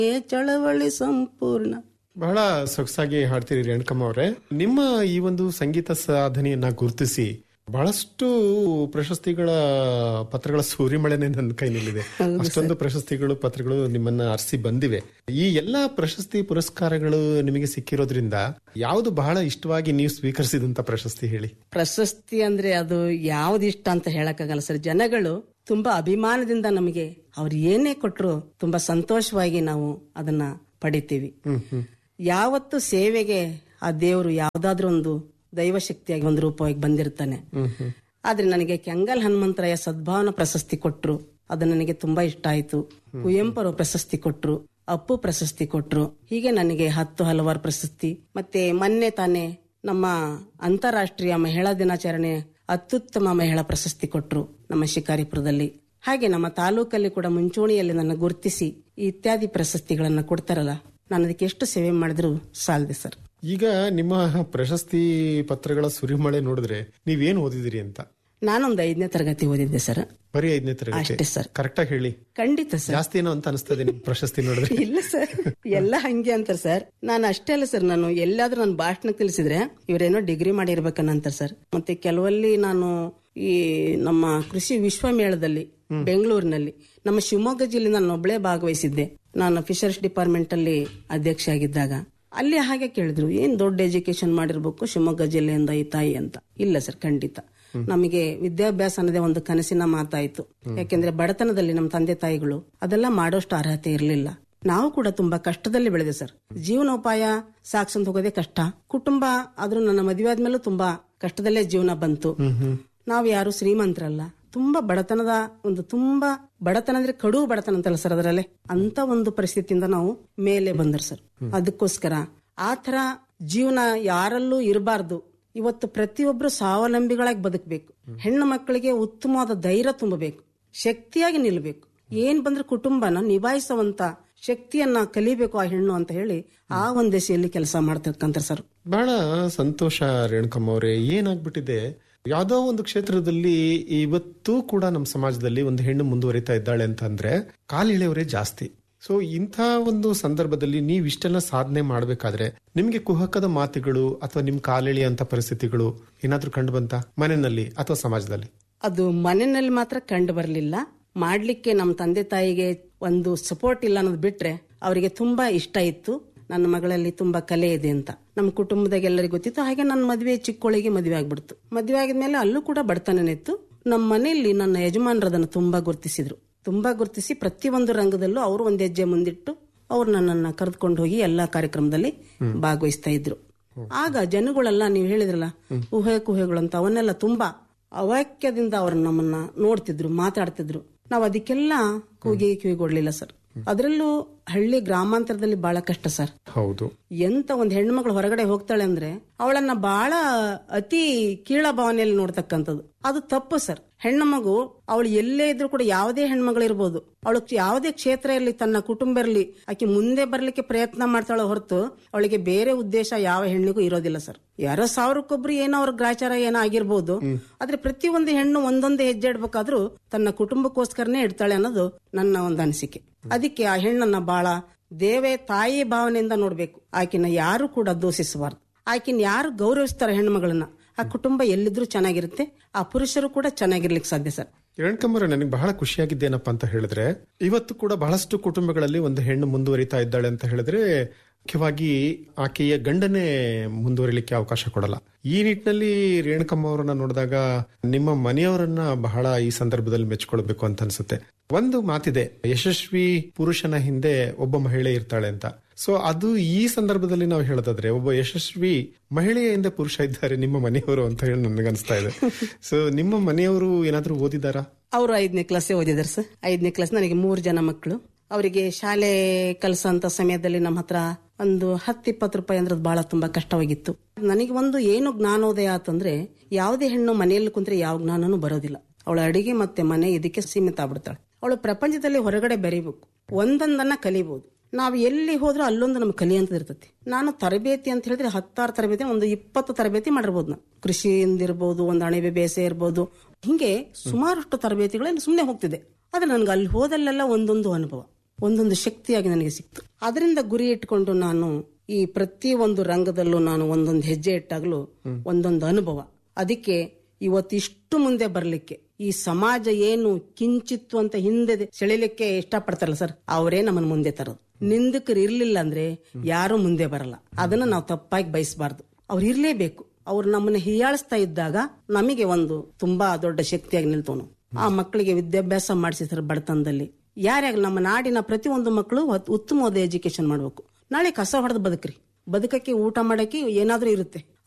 ಏ ಚಳವಳಿ ಸಂಪೂರ್ಣ ಬಹಳ ಸೊಗಸಾಗಿ ಹಾಡ್ತೀರಿ ರೇಣುಕಮ್ಮ ಅವರೇ ನಿಮ್ಮ ಈ ಒಂದು ಸಂಗೀತ ಸಾಧನೆಯನ್ನ ಗುರುತಿಸಿ ಬಹಳಷ್ಟು ಪ್ರಶಸ್ತಿಗಳ ಪತ್ರಗಳ ಸೂರಿಮಳೆನೆ ನನ್ನ ಕೈನಲ್ಲಿದೆ ಅಷ್ಟೊಂದು ಪ್ರಶಸ್ತಿಗಳು ಪತ್ರಗಳು ನಿಮ್ಮನ್ನ ಅರ್ಸಿ ಬಂದಿವೆ ಈ ಎಲ್ಲಾ ಪ್ರಶಸ್ತಿ ಪುರಸ್ಕಾರಗಳು ನಿಮಗೆ ಸಿಕ್ಕಿರೋದ್ರಿಂದ ಯಾವುದು ಬಹಳ ಇಷ್ಟವಾಗಿ ನೀವು ಸ್ವೀಕರಿಸಿದಂತ ಪ್ರಶಸ್ತಿ ಹೇಳಿ ಪ್ರಶಸ್ತಿ ಅಂದ್ರೆ ಅದು ಯಾವ್ದು ಇಷ್ಟ ಅಂತ ಹೇಳಕ್ಕಾಗಲ್ಲ ಸರ್ ಜನಗಳು ತುಂಬಾ ಅಭಿಮಾನದಿಂದ ನಮಗೆ ಅವ್ರು ಏನೇ ಕೊಟ್ರು ತುಂಬಾ ಸಂತೋಷವಾಗಿ ನಾವು ಅದನ್ನ ಪಡಿತೀವಿ ಯಾವತ್ತು ಸೇವೆಗೆ ಆ ದೇವರು ಯಾವ್ದಾದ್ರೂ ಒಂದು ದೈವ ಶಕ್ತಿಯಾಗಿ ಒಂದು ರೂಪವಾಗಿ ಬಂದಿರ್ತಾನೆ ಆದ್ರೆ ನನಗೆ ಕೆಂಗಲ್ ಹನುಮಂತರಾಯ ಸದ್ಭಾವನಾ ಪ್ರಶಸ್ತಿ ಕೊಟ್ರು ಅದು ನನಗೆ ತುಂಬಾ ಇಷ್ಟ ಆಯ್ತು ಕುವೆಂಪರು ಪ್ರಶಸ್ತಿ ಕೊಟ್ರು ಅಪ್ಪು ಪ್ರಶಸ್ತಿ ಕೊಟ್ರು ಹೀಗೆ ನನಗೆ ಹತ್ತು ಹಲವಾರು ಪ್ರಶಸ್ತಿ ಮತ್ತೆ ಮೊನ್ನೆ ತಾನೇ ನಮ್ಮ ಅಂತಾರಾಷ್ಟ್ರೀಯ ಮಹಿಳಾ ದಿನಾಚರಣೆ ಅತ್ಯುತ್ತಮ ಮಹಿಳಾ ಪ್ರಶಸ್ತಿ ಕೊಟ್ರು ನಮ್ಮ ಶಿಕಾರಿಪುರದಲ್ಲಿ ಹಾಗೆ ನಮ್ಮ ತಾಲೂಕಲ್ಲಿ ಕೂಡ ಮುಂಚೂಣಿಯಲ್ಲಿ ನನ್ನ ಗುರುತಿಸಿ ಈ ಇತ್ಯಾದಿ ಪ್ರಶಸ್ತಿಗಳನ್ನ ಕೊಡ್ತಾರಲ್ಲ ನಾನು ಅದಕ್ಕೆ ಎಷ್ಟು ಸೇವೆ ಮಾಡಿದ್ರು ಸಾಲದೆ ಸರ್ ಈಗ ನಿಮ್ಮ ಪ್ರಶಸ್ತಿ ಪತ್ರಗಳ ಸುರಿಮಳೆ ನೋಡಿದ್ರೆ ನೀವೇನು ಓದಿದಿರಿ ಅಂತ ನಾನೊಂದು ಐದನೇ ತರಗತಿ ಓದಿದ್ದೆ ಸರ್ ಬರೀ ಐದನೇ ತರಗತಿ ಅಷ್ಟೇ ಸರ್ ಕರೆಕ್ಟ್ ಆಗಿ ಹೇಳಿ ಖಂಡಿತ ಸರ್ ಜಾಸ್ತಿ ಏನೋ ಅಂತ ಅನಿಸ್ತದೆ ನಿಮ್ ಪ್ರಶಸ್ತಿ ನೋಡಿದ್ರೆ ಇಲ್ಲ ಸರ್ ಎಲ್ಲ ಹಂಗೆ ಅಂತಾರೆ ಸರ್ ನಾನು ಅಷ್ಟೇ ಅಲ್ಲ ಸರ್ ನಾನು ಎಲ್ಲಾದ್ರೂ ನನ್ನ ಭಾಷಣ ತಿಳಿಸಿದ್ರೆ ಇವರೇನೋ ಡಿಗ್ರಿ ಮಾಡಿರ್ಬೇಕನ್ನಂತಾರೆ ಸರ್ ಮತ್ತೆ ಕೆಲವಲ್ಲಿ ನಾನು ಈ ನಮ್ಮ ಕೃಷಿ ವಿಶ್ವಮೇಳದಲ್ಲಿ ಬೆಂಗಳೂರಿನಲ್ಲಿ ನಮ್ಮ ಶಿವಮೊಗ್ಗ ಜಿಲ್ಲೆ ನಾನು ಒಬ್ಬಳೇ ಭಾಗವಹಿಸಿದ್ದೆ ನಾನು ಫಿಶರ್ಸ್ ಡಿಪಾರ್ಟ್ಮೆಂಟ್ ಅಲ್ಲಿ ಅಧ್ಯಕ್ಷ ಆಗಿದ್ದಾಗ ಅಲ್ಲಿ ಹಾಗೆ ಕೇಳಿದ್ರು ಏನ್ ದೊಡ್ಡ ಎಜುಕೇಶನ್ ಮಾಡಿರ್ಬೇಕು ಶಿವಮೊಗ್ಗ ಜಿಲ್ಲೆಯಿಂದ ಈ ತಾಯಿ ಅಂತ ಇಲ್ಲ ಸರ್ ಖಂಡಿತ ನಮಗೆ ವಿದ್ಯಾಭ್ಯಾಸ ಅನ್ನೋದೇ ಒಂದು ಕನಸಿನ ಮಾತಾಯ್ತು ಯಾಕೆಂದ್ರೆ ಬಡತನದಲ್ಲಿ ನಮ್ಮ ತಂದೆ ತಾಯಿಗಳು ಅದೆಲ್ಲ ಮಾಡೋಷ್ಟು ಅರ್ಹತೆ ಇರಲಿಲ್ಲ ನಾವು ಕೂಡ ತುಂಬಾ ಕಷ್ಟದಲ್ಲಿ ಬೆಳೆದೆ ಸರ್ ಜೀವನೋಪಾಯ ಸಾಕ್ಸಂತ ಹೋಗೋದೇ ಕಷ್ಟ ಕುಟುಂಬ ಆದ್ರೂ ನನ್ನ ಮದುವೆ ಆದ್ಮೇಲೂ ತುಂಬಾ ಕಷ್ಟದಲ್ಲೇ ಜೀವನ ಬಂತು ನಾವು ಯಾರು ಶ್ರೀಮಂತರಲ್ಲ ತುಂಬಾ ಬಡತನದ ಒಂದು ತುಂಬಾ ಬಡತನ ಅಂದ್ರೆ ಕಡು ಬಡತನ ಅಂತಲ್ಲ ಸರ್ ಅದರಲ್ಲೇ ಅಂತ ಒಂದು ಪರಿಸ್ಥಿತಿಯಿಂದ ನಾವು ಮೇಲೆ ಬಂದರು ಸರ್ ಅದಕ್ಕೋಸ್ಕರ ಆ ತರ ಜೀವನ ಯಾರಲ್ಲೂ ಇರಬಾರ್ದು ಇವತ್ತು ಪ್ರತಿಯೊಬ್ರು ಸ್ವಾವಲಂಬಿಗಳಾಗಿ ಬದುಕಬೇಕು ಹೆಣ್ಣು ಮಕ್ಕಳಿಗೆ ಉತ್ತಮವಾದ ಧೈರ್ಯ ತುಂಬಬೇಕು ಶಕ್ತಿಯಾಗಿ ನಿಲ್ಬೇಕು ಏನ್ ಬಂದ್ರೆ ಕುಟುಂಬನ ನಿಭಾಯಿಸುವಂತ ಶಕ್ತಿಯನ್ನ ಕಲಿಬೇಕು ಆ ಹೆಣ್ಣು ಅಂತ ಹೇಳಿ ಆ ಒಂದ್ ದೆಸೆಯಲ್ಲಿ ಕೆಲಸ ಮಾಡ್ತಿರ್ಕಂತಾರೆ ಸರ್ ಬಹಳ ಸಂತೋಷ ರೇಣುಕಮ್ಮ ಅವರೇ ಏನಾಗ್ಬಿಟ್ಟಿದೆ ಯಾವ್ದೋ ಒಂದು ಕ್ಷೇತ್ರದಲ್ಲಿ ಇವತ್ತು ಕೂಡ ನಮ್ಮ ಸಮಾಜದಲ್ಲಿ ಒಂದು ಹೆಣ್ಣು ಮುಂದುವರಿತಾ ಇದ್ದಾಳೆ ಅಂತ ಅಂದ್ರೆ ಕಾಲಿಳೆಯವರೇ ಜಾಸ್ತಿ ಸೊ ಇಂಥ ಒಂದು ಸಂದರ್ಭದಲ್ಲಿ ನೀವು ಇಷ್ಟೆಲ್ಲ ಸಾಧನೆ ಮಾಡ್ಬೇಕಾದ್ರೆ ನಿಮ್ಗೆ ಕುಹಕದ ಮಾತುಗಳು ಅಥವಾ ನಿಮ್ ಕಾಲಿಳೆಯಂತ ಪರಿಸ್ಥಿತಿಗಳು ಏನಾದ್ರೂ ಕಂಡು ಬಂತ ಮನೆಯಲ್ಲಿ ಅಥವಾ ಸಮಾಜದಲ್ಲಿ ಅದು ಮನೆಯಲ್ಲಿ ಮಾತ್ರ ಕಂಡು ಬರಲಿಲ್ಲ ಮಾಡ್ಲಿಕ್ಕೆ ನಮ್ಮ ತಂದೆ ತಾಯಿಗೆ ಒಂದು ಸಪೋರ್ಟ್ ಇಲ್ಲ ಅನ್ನೋದು ಬಿಟ್ರೆ ಅವರಿಗೆ ತುಂಬಾ ಇಷ್ಟ ಇತ್ತು ನನ್ನ ಮಗಳಲ್ಲಿ ತುಂಬಾ ಕಲೆ ಇದೆ ಅಂತ ನಮ್ಮ ಕುಟುಂಬದಾಗ ಎಲ್ಲರಿಗೂ ಗೊತ್ತಿತ್ತು ಹಾಗೆ ನನ್ನ ಮದುವೆ ಚಿಕ್ಕೋಳಿಗೆ ಮದುವೆ ಆಗ್ಬಿಡ್ತು ಮದುವೆ ಆಗಿದ್ಮೇಲೆ ಅಲ್ಲೂ ಕೂಡ ಬಡತನನೇ ಇತ್ತು ನಮ್ಮ ಮನೆಯಲ್ಲಿ ನನ್ನ ಯಜಮಾನರು ಅದನ್ನು ತುಂಬಾ ಗುರುತಿಸಿದ್ರು ತುಂಬಾ ಗುರುತಿಸಿ ಪ್ರತಿಯೊಂದು ರಂಗದಲ್ಲೂ ಅವರು ಒಂದ್ ಹೆಜ್ಜೆ ಮುಂದಿಟ್ಟು ಅವ್ರು ನನ್ನನ್ನ ಕರೆದುಕೊಂಡು ಹೋಗಿ ಎಲ್ಲಾ ಕಾರ್ಯಕ್ರಮದಲ್ಲಿ ಭಾಗವಹಿಸ್ತಾ ಇದ್ರು ಆಗ ಜನಗಳೆಲ್ಲ ನೀವು ಹೇಳಿದ್ರಲ್ಲ ಊಹೆ ಕುಹೆಗಳು ಅಂತ ಅವನ್ನೆಲ್ಲ ತುಂಬಾ ಅವಾಕ್ಯದಿಂದ ಅವ್ರು ನಮ್ಮನ್ನ ನೋಡ್ತಿದ್ರು ಮಾತಾಡ್ತಿದ್ರು ನಾವು ಅದಕ್ಕೆಲ್ಲ ಕೂಗಿ ಕಿವಿಗೊಡ್ಲಿಲ್ಲ ಸರ್ ಅದರಲ್ಲೂ ಹಳ್ಳಿ ಗ್ರಾಮಾಂತರದಲ್ಲಿ ಬಹಳ ಕಷ್ಟ ಸರ್ ಹೌದು ಎಂತ ಒಂದ್ ಹೆಣ್ಮಗಳು ಹೊರಗಡೆ ಹೋಗ್ತಾಳೆ ಅಂದ್ರೆ ಅವಳನ್ನ ಬಹಳ ಅತಿ ಕೀಳ ಭಾವನೆಯಲ್ಲಿ ನೋಡ್ತಕ್ಕಂಥದ್ದು ಅದು ತಪ್ಪು ಸರ್ ಹೆಣ್ಣು ಮಗು ಅವಳು ಎಲ್ಲೇ ಇದ್ರೂ ಕೂಡ ಯಾವುದೇ ಹೆಣ್ಮಗಳಿರ್ಬೋದು ಅವಳು ಯಾವುದೇ ಕ್ಷೇತ್ರ ಇರಲಿ ತನ್ನ ಕುಟುಂಬ ಇರಲಿ ಆಕೆ ಮುಂದೆ ಬರ್ಲಿಕ್ಕೆ ಪ್ರಯತ್ನ ಮಾಡ್ತಾಳೆ ಹೊರತು ಅವಳಿಗೆ ಬೇರೆ ಉದ್ದೇಶ ಯಾವ ಹೆಣ್ಣಿಗೂ ಇರೋದಿಲ್ಲ ಸರ್ ಯಾರೋ ಸಾವಿರಕ್ಕೊಬ್ರು ಏನೋ ಅವ್ರ ಗ್ರಾಚಾರ ಏನೋ ಆಗಿರ್ಬೋದು ಆದ್ರೆ ಪ್ರತಿಯೊಂದು ಹೆಣ್ಣು ಒಂದೊಂದೇ ಹೆಜ್ಜೆ ಇಡ್ಬೇಕಾದ್ರೂ ತನ್ನ ಕುಟುಂಬಕ್ಕೋಸ್ಕರನೇ ಇಡ್ತಾಳೆ ಅನ್ನೋದು ನನ್ನ ಒಂದು ಅನಿಸಿಕೆ ಅದಕ್ಕೆ ಆ ಹೆಣ್ಣನ್ನ ಬಹಳ ದೇವೇ ತಾಯಿ ಭಾವನೆಯಿಂದ ನೋಡ್ಬೇಕು ಆಕಿನ ಯಾರು ಕೂಡ ದೂಷಿಸಬಾರ್ದು ಆಕಿನ ಯಾರು ಗೌರವಿಸ್ತಾರೆ ಹೆಣ್ಮಗಳನ್ನ ಆ ಕುಟುಂಬ ಎಲ್ಲಿದ್ರೂ ಚೆನ್ನಾಗಿರುತ್ತೆ ಆ ಪುರುಷರು ಕೂಡ ಚೆನ್ನಾಗಿರ್ಲಿಕ್ಕೆ ಸಾಧ್ಯ ಸರ್ ರೇಣುಕಮ್ಮರ ನನಗೆ ಬಹಳ ಖುಷಿಯಾಗಿದ್ದೇನಪ್ಪ ಅಂತ ಹೇಳಿದ್ರೆ ಇವತ್ತು ಕೂಡ ಬಹಳಷ್ಟು ಕುಟುಂಬಗಳಲ್ಲಿ ಒಂದು ಹೆಣ್ಣು ಮುಂದುವರಿತಾ ಇದ್ದಾಳೆ ಅಂತ ಹೇಳಿದ್ರೆ ಮುಖ್ಯವಾಗಿ ಆಕೆಯ ಗಂಡನೇ ಮುಂದುವರಿಲಿಕ್ಕೆ ಅವಕಾಶ ಕೊಡಲ್ಲ ಈ ನಿಟ್ಟಿನಲ್ಲಿ ರೇಣುಕಮ್ಮ ಅವರನ್ನ ನೋಡಿದಾಗ ನಿಮ್ಮ ಮನೆಯವರನ್ನ ಬಹಳ ಈ ಸಂದರ್ಭದಲ್ಲಿ ಮೆಚ್ಕೊಳ್ಬೇಕು ಅಂತ ಅನ್ಸುತ್ತೆ ಒಂದು ಮಾತಿದೆ ಯಶಸ್ವಿ ಪುರುಷನ ಹಿಂದೆ ಒಬ್ಬ ಮಹಿಳೆ ಇರ್ತಾಳೆ ಅಂತ ಸೊ ಅದು ಈ ಸಂದರ್ಭದಲ್ಲಿ ನಾವು ಹೇಳೋದಾದ್ರೆ ಒಬ್ಬ ಯಶಸ್ವಿ ಮಹಿಳೆಯ ಹಿಂದೆ ಪುರುಷ ಇದ್ದಾರೆ ನಿಮ್ಮ ಮನೆಯವರು ಅಂತ ಹೇಳಿ ನನಗನ್ಸ್ತಾ ಇದೆ ಸೊ ನಿಮ್ಮ ಮನೆಯವರು ಏನಾದ್ರೂ ಓದಿದಾರಾ ಅವರು ಐದನೇ ಕ್ಲಾಸೇ ಓದಿದಾರೆ ಸರ್ ಐದನೇ ಕ್ಲಾಸ್ ನನಗೆ ಮೂರು ಜನ ಮಕ್ಕಳು ಅವರಿಗೆ ಶಾಲೆ ಕಲಿಸೋಂತ ಸಮಯದಲ್ಲಿ ನಮ್ಮ ಹತ್ರ ಒಂದು ಹತ್ತು ಇಪ್ಪತ್ತು ರೂಪಾಯಿ ಅಂದ್ರೆ ಬಹಳ ತುಂಬಾ ಕಷ್ಟವಾಗಿತ್ತು ನನಗೆ ಒಂದು ಏನು ಜ್ಞಾನೋದಯ ಆತಂದ್ರೆ ಯಾವುದೇ ಹೆಣ್ಣು ಮನೆಯಲ್ಲಿ ಕುಂತ್ರೆ ಯಾವ ಜ್ಞಾನನೂ ಬರೋದಿಲ್ಲ ಅವಳ ಅಡಿಗೆ ಮತ್ತೆ ಮನೆ ಇದಕ್ಕೆ ಸೀಮಿತ ಆಗ್ಬಿಡ್ತಾಳೆ ಅವಳು ಪ್ರಪಂಚದಲ್ಲಿ ಹೊರಗಡೆ ಬೆರೀಬೇಕು ಒಂದೊಂದನ್ನ ಕಲಿಬಹುದು ನಾವು ಎಲ್ಲಿ ಹೋದ್ರೂ ಅಲ್ಲೊಂದು ನಮ್ಗೆ ಕಲಿಯಂತದ್ ಇರ್ತೈತಿ ನಾನು ತರಬೇತಿ ಅಂತ ಹೇಳಿದ್ರೆ ಹತ್ತಾರು ತರಬೇತಿ ಒಂದು ಇಪ್ಪತ್ತು ತರಬೇತಿ ಮಾಡಿರ್ಬೋದು ನಾನು ಕೃಷಿಯಿಂದ ಇರ್ಬೋದು ಒಂದು ಅಣಬೆ ಬೇಸೆ ಇರ್ಬೋದು ಹಿಂಗೆ ಸುಮಾರಷ್ಟು ತರಬೇತಿಗಳು ಸುಮ್ಮನೆ ಹೋಗ್ತಿದೆ ಆದ್ರೆ ನನ್ಗೆ ಅಲ್ಲಿ ಹೋದಲ್ಲೆಲ್ಲ ಒಂದೊಂದು ಅನುಭವ ಒಂದೊಂದು ಶಕ್ತಿಯಾಗಿ ನನಗೆ ಸಿಕ್ತು ಅದರಿಂದ ಗುರಿ ಇಟ್ಕೊಂಡು ನಾನು ಈ ಪ್ರತಿ ಒಂದು ರಂಗದಲ್ಲೂ ನಾನು ಒಂದೊಂದು ಹೆಜ್ಜೆ ಇಟ್ಟಾಗ್ಲೂ ಒಂದೊಂದು ಅನುಭವ ಅದಕ್ಕೆ ಇವತ್ತಿಷ್ಟು ಮುಂದೆ ಬರ್ಲಿಕ್ಕೆ ಈ ಸಮಾಜ ಏನು ಕಿಂಚಿತ್ತು ಅಂತ ಹಿಂದೆ ಸೆಳಿಲಿಕ್ಕೆ ಇಷ್ಟಪಡ್ತಾರಲ್ಲ ಸರ್ ಅವರೇ ನಮ್ಮನ್ನ ಮುಂದೆ ತರೋದು ನಿಂದಕರು ಇರ್ಲಿಲ್ಲ ಅಂದ್ರೆ ಯಾರು ಮುಂದೆ ಬರಲ್ಲ ಅದನ್ನ ನಾವು ತಪ್ಪಾಗಿ ಬಯಸಬಾರ್ದು ಅವ್ರು ಇರ್ಲೇಬೇಕು ಅವ್ರು ನಮ್ಮನ್ನ ಹೀಯಾಳಿಸ್ತಾ ಇದ್ದಾಗ ನಮಗೆ ಒಂದು ತುಂಬಾ ದೊಡ್ಡ ಶಕ್ತಿಯಾಗಿ ನಿಲ್ತವನು ಆ ಮಕ್ಕಳಿಗೆ ವಿದ್ಯಾಭ್ಯಾಸ ಮಾಡಿಸಿದ್ರು ಬಡತನದಲ್ಲಿ ಯಾರ್ಯಾಗಲಿ ನಮ್ಮ ನಾಡಿನ ಪ್ರತಿಯೊಂದು ಮಕ್ಕಳು ಉತ್ತಮವಾದ ಎಜುಕೇಶನ್ ಮಾಡ್ಬೇಕು ನಾಳೆ ಕಸ ಹೊಡೆದು ಬದುಕ್ರಿ ಬದುಕಕ್ಕೆ ಊಟ ಮಾಡಕ್ಕೆ ಏನಾದ್ರೂ ಇರುತ್ತೆ